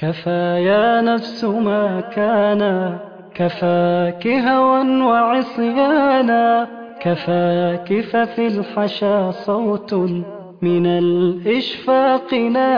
كفى يا نفس ما كان كفاك هوى وعصيانا كفاك ففي الحشا صوت من الإشفاق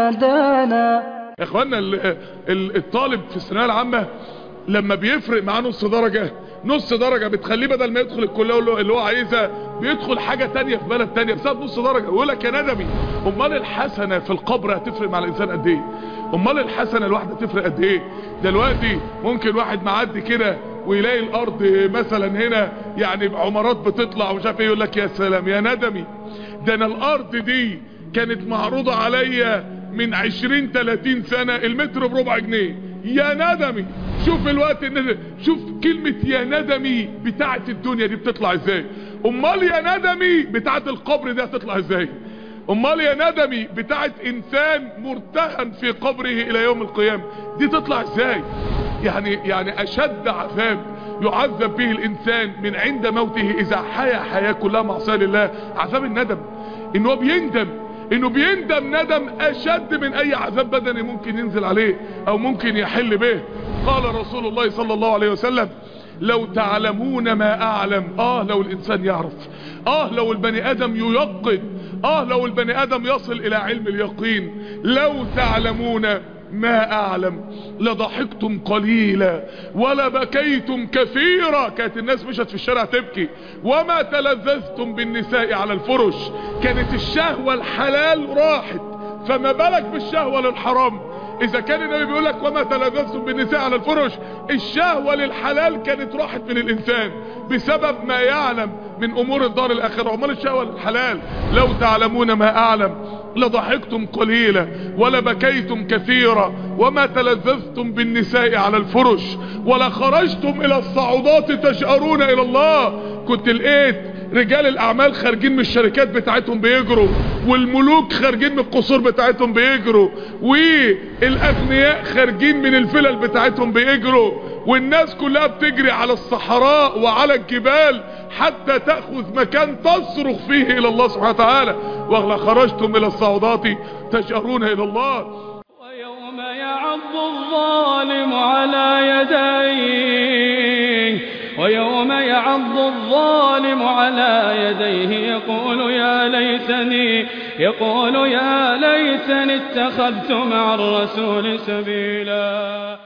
نادانا يا اخوانا ال- ال- الطالب في الثانويه العامه لما بيفرق معاه نص درجه نص درجه بتخليه بدل ما يدخل الكليه اللي هو- اللي هو عايزها بيدخل حاجه تانية في بلد تانية بسبب نص درجه يقول لك يا ندمي امال الحسنه في القبر هتفرق مع الانسان قد ايه امال الحسنه الواحده تفرق قد ايه دلوقتي ممكن واحد معدي كده ويلاقي الارض مثلا هنا يعني عمارات بتطلع ومش عارف ايه يقول لك يا سلام يا ندمي ده انا الارض دي كانت معروضة عليا من عشرين تلاتين سنة المتر بربع جنيه يا ندمي شوف الوقت الندم شوف كلمة يا ندمي بتاعت الدنيا دي بتطلع ازاي امال يا ندمي بتاعت القبر دي هتطلع ازاي امال يا ندمي بتاعت انسان مرتهن في قبره الى يوم القيامة دي تطلع ازاي يعني يعني اشد عذاب يعذب به الانسان من عند موته اذا حيا حياة كلها معصية لله عذاب الندم ان هو بيندم انه بيندم ندم اشد من اي عذاب بدني ممكن ينزل عليه او ممكن يحل به قال رسول الله صلى الله عليه وسلم لو تعلمون ما اعلم اه لو الانسان يعرف اه لو البني ادم ييقن اه لو البني ادم يصل الى علم اليقين لو تعلمون ما اعلم لضحكتم قليلا ولا بكيتم كثيرا كانت الناس مشت في الشارع تبكي وما تلذذتم بالنساء على الفرش كانت الشهوة الحلال راحت فما بالك بالشهوة للحرام اذا كان النبي بيقول لك وما تلذذتم بالنساء على الفرش الشهوة للحلال كانت راحت من الانسان بسبب ما يعلم من امور الدار الاخرة امال الشهوة للحلال لو تعلمون ما اعلم لضحكتم قليلا ولبكيتم كثيرا وما تلذذتم بالنساء على الفرش ولا خرجتم الى الصعودات تشأرون الى الله كنت لقيت رجال الاعمال خارجين من الشركات بتاعتهم بيجروا والملوك خارجين من القصور بتاعتهم بيجروا والاغنياء خارجين من الفلل بتاعتهم بيجروا والناس كلها بتجري على الصحراء وعلى الجبال حتى تأخذ مكان تصرخ فيه الى الله سبحانه وتعالى ولا خرجتم الى الصعودات تشأرون الى الله ويوم يعض الظالم على يديه ويوم يعض الظالم على يديه يقول يا ليتني يقول يا ليتني اتخذت مع الرسول سبيلا